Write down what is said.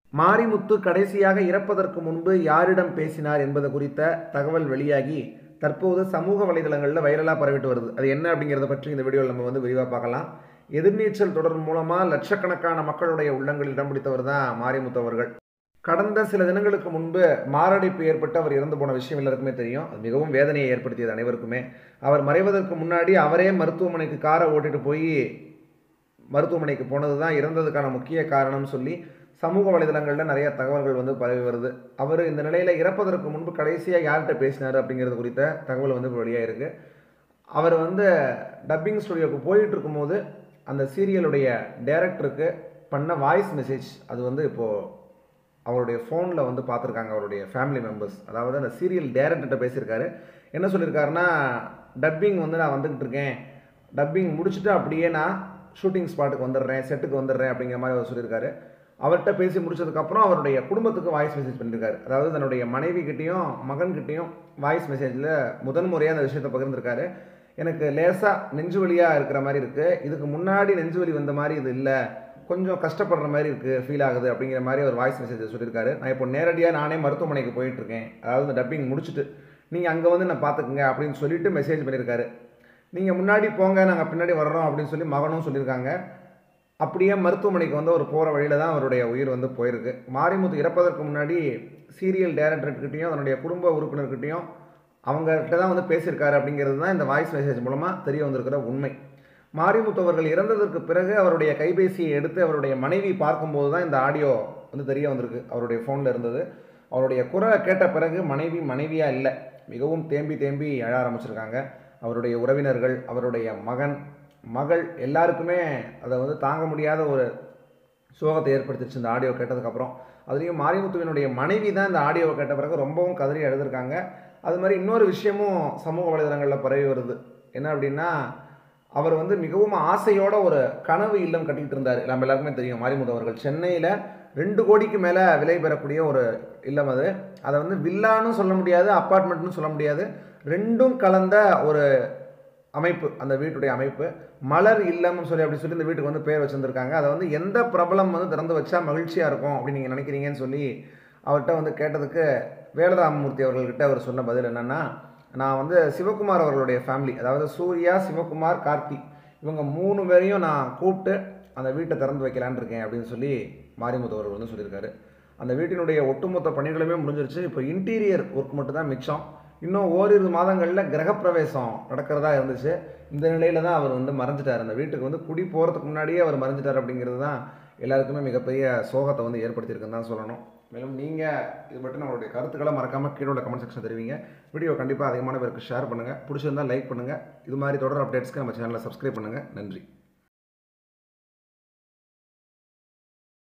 மாரிமுத்து கடைசியாக இறப்பதற்கு முன்பு யாரிடம் பேசினார் என்பது குறித்த தகவல் வெளியாகி தற்போது சமூக வலைதளங்களில் வைரலாக பரவிட்டு வருது அது என்ன அப்படிங்கிறத பற்றி இந்த வீடியோவில் நம்ம வந்து விரிவாக பார்க்கலாம் எதிர்நீச்சல் தொடர் மூலமாக லட்சக்கணக்கான மக்களுடைய உள்ளங்களில் இடம் பிடித்தவர் தான் மாரிமுத்து அவர்கள் கடந்த சில தினங்களுக்கு முன்பு மாரடைப்பு ஏற்பட்டு அவர் இறந்து போன விஷயம் எல்லாருக்குமே தெரியும் அது மிகவும் வேதனையை ஏற்படுத்தியது அனைவருக்குமே அவர் மறைவதற்கு முன்னாடி அவரே மருத்துவமனைக்கு காரை ஓட்டிட்டு போய் மருத்துவமனைக்கு போனது தான் இறந்ததுக்கான முக்கிய காரணம் சொல்லி சமூக வலைதளங்களில் நிறைய தகவல்கள் வந்து பரவி வருது அவர் இந்த நிலையில் இறப்பதற்கு முன்பு கடைசியாக யார்கிட்ட பேசினார் அப்படிங்கிறது குறித்த தகவல் வந்து இப்போ வெளியாக இருக்குது அவர் வந்து டப்பிங் ஸ்டுடியோவுக்கு போயிட்டு இருக்கும்போது அந்த சீரியலுடைய டைரக்டருக்கு பண்ண வாய்ஸ் மெசேஜ் அது வந்து இப்போது அவருடைய ஃபோனில் வந்து பார்த்துருக்காங்க அவருடைய ஃபேமிலி மெம்பர்ஸ் அதாவது அந்த சீரியல் டேரக்டர்கிட்ட பேசியிருக்காரு என்ன சொல்லியிருக்காருன்னா டப்பிங் வந்து நான் வந்துக்கிட்டு இருக்கேன் டப்பிங் முடிச்சுட்டு அப்படியே நான் ஷூட்டிங் ஸ்பாட்டுக்கு வந்துடுறேன் செட்டுக்கு வந்துடுறேன் அப்படிங்கிற மாதிரி அவர் சொல்லியிருக்காரு அவர்கிட்ட பேசி முடிச்சதுக்கப்புறம் அவருடைய குடும்பத்துக்கு வாய்ஸ் மெசேஜ் பண்ணியிருக்காரு அதாவது தன்னுடைய மனைவிக்கிட்டேயும் மகன்கிட்டேயும் வாய்ஸ் மெசேஜில் முதன் முறையாக அந்த விஷயத்தை பகிர்ந்திருக்காரு எனக்கு லேசாக நெஞ்சு வலியாக இருக்கிற மாதிரி இருக்குது இதுக்கு முன்னாடி நெஞ்சு வலி வந்த மாதிரி இது இல்லை கொஞ்சம் கஷ்டப்படுற மாதிரி இருக்குது ஃபீல் ஆகுது அப்படிங்கிற மாதிரி ஒரு வாய்ஸ் மெசேஜ் சொல்லியிருக்காரு நான் இப்போ நேரடியாக நானே மருத்துவமனைக்கு போயிட்டுருக்கேன் அதாவது இந்த டப்பிங் முடிச்சுட்டு நீங்கள் அங்கே வந்து நான் பார்த்துக்குங்க அப்படின்னு சொல்லிட்டு மெசேஜ் பண்ணியிருக்காரு நீங்கள் முன்னாடி போங்க நாங்கள் பின்னாடி வர்றோம் அப்படின்னு சொல்லி மகனும் சொல்லியிருக்காங்க அப்படியே மருத்துவமனைக்கு வந்து அவர் போகிற வழியில் தான் அவருடைய உயிர் வந்து போயிருக்கு மாரிமுத்து இறப்பதற்கு முன்னாடி சீரியல் டேரக்டர்கிட்டையும் அதனுடைய குடும்ப உறுப்பினர்கிட்டையும் அவங்ககிட்ட தான் வந்து பேசியிருக்காரு அப்படிங்கிறது தான் இந்த வாய்ஸ் மெசேஜ் மூலமாக தெரிய வந்திருக்கிற உண்மை மாரிமுத்து அவர்கள் இறந்ததற்கு பிறகு அவருடைய கைபேசியை எடுத்து அவருடைய மனைவி பார்க்கும்போது தான் இந்த ஆடியோ வந்து தெரிய வந்திருக்கு அவருடைய ஃபோனில் இருந்தது அவருடைய குரலை கேட்ட பிறகு மனைவி மனைவியாக இல்லை மிகவும் தேம்பி தேம்பி அழ ஆரம்பிச்சிருக்காங்க அவருடைய உறவினர்கள் அவருடைய மகன் மகள் எல்லாருக்குமே அதை வந்து தாங்க முடியாத ஒரு சோகத்தை ஏற்படுத்திடுச்சு இந்த ஆடியோ கேட்டதுக்கப்புறம் அதுலேயும் மாரிமுத்துவினுடைய மனைவி தான் இந்த ஆடியோவை கேட்ட பிறகு ரொம்பவும் கதறி எழுதிருக்காங்க அது மாதிரி இன்னொரு விஷயமும் சமூக வலைதளங்களில் பரவி வருது என்ன அப்படின்னா அவர் வந்து மிகவும் ஆசையோட ஒரு கனவு இல்லம் கட்டிக்கிட்டு இருந்தார் நம்ம எல்லாருக்குமே தெரியும் மாரிமுத்து அவர்கள் சென்னையில் ரெண்டு கோடிக்கு மேலே விலை பெறக்கூடிய ஒரு இல்லம் அது அதை வந்து வில்லான்னு சொல்ல முடியாது அப்பார்ட்மெண்ட்னு சொல்ல முடியாது ரெண்டும் கலந்த ஒரு அமைப்பு அந்த வீட்டுடைய அமைப்பு மலர் இல்லம்னு சொல்லி அப்படி சொல்லி இந்த வீட்டுக்கு வந்து பேர் வச்சுருந்துருக்காங்க அதை வந்து எந்த பிரபலம் வந்து திறந்து வச்சா மகிழ்ச்சியாக இருக்கும் அப்படின்னு நீங்கள் நினைக்கிறீங்கன்னு சொல்லி அவர்கிட்ட வந்து கேட்டதுக்கு வேலராமமூர்த்தி அவர்கள்கிட்ட அவர் சொன்ன பதில் என்னென்னா நான் வந்து சிவகுமார் அவர்களுடைய ஃபேமிலி அதாவது சூர்யா சிவகுமார் கார்த்தி இவங்க மூணு பேரையும் நான் கூப்பிட்டு அந்த வீட்டை திறந்து வைக்கலான்னு இருக்கேன் அப்படின்னு சொல்லி மாரிமுத்து அவர்கள் வந்து சொல்லியிருக்காரு அந்த வீட்டினுடைய ஒட்டுமொத்த பணிகளுமே முடிஞ்சிருச்சு இப்போ இன்டீரியர் ஒர்க் மட்டும் தான் மிச்சம் இன்னும் ஓரிரு மாதங்களில் கிரகப்பிரவேசம் நடக்கிறதா இருந்துச்சு இந்த நிலையில தான் அவர் வந்து மறைஞ்சிட்டார் அந்த வீட்டுக்கு வந்து குடி போகிறதுக்கு முன்னாடியே அவர் மறைஞ்சிட்டார் அப்படிங்கிறது தான் எல்லாருக்குமே மிகப்பெரிய சோகத்தை வந்து ஏற்படுத்தியிருக்குன்னு தான் சொல்லணும் மேலும் நீங்கள் இது மட்டும் நம்மளுடைய கருத்துக்களை மறக்காமல் கீழே உள்ள கமெண்ட் செக்ஷன் தெரிவிங்க வீடியோ கண்டிப்பாக அதிகமான பேருக்கு ஷேர் பண்ணுங்கள் பிடிச்சிருந்தால் லைக் பண்ணுங்கள் இது மாதிரி தொடர் அப்டேட்ஸ்க்கு நம்ம சேனலை சப்ஸ்கிரைப் பண்ணுங்கள் நன்றி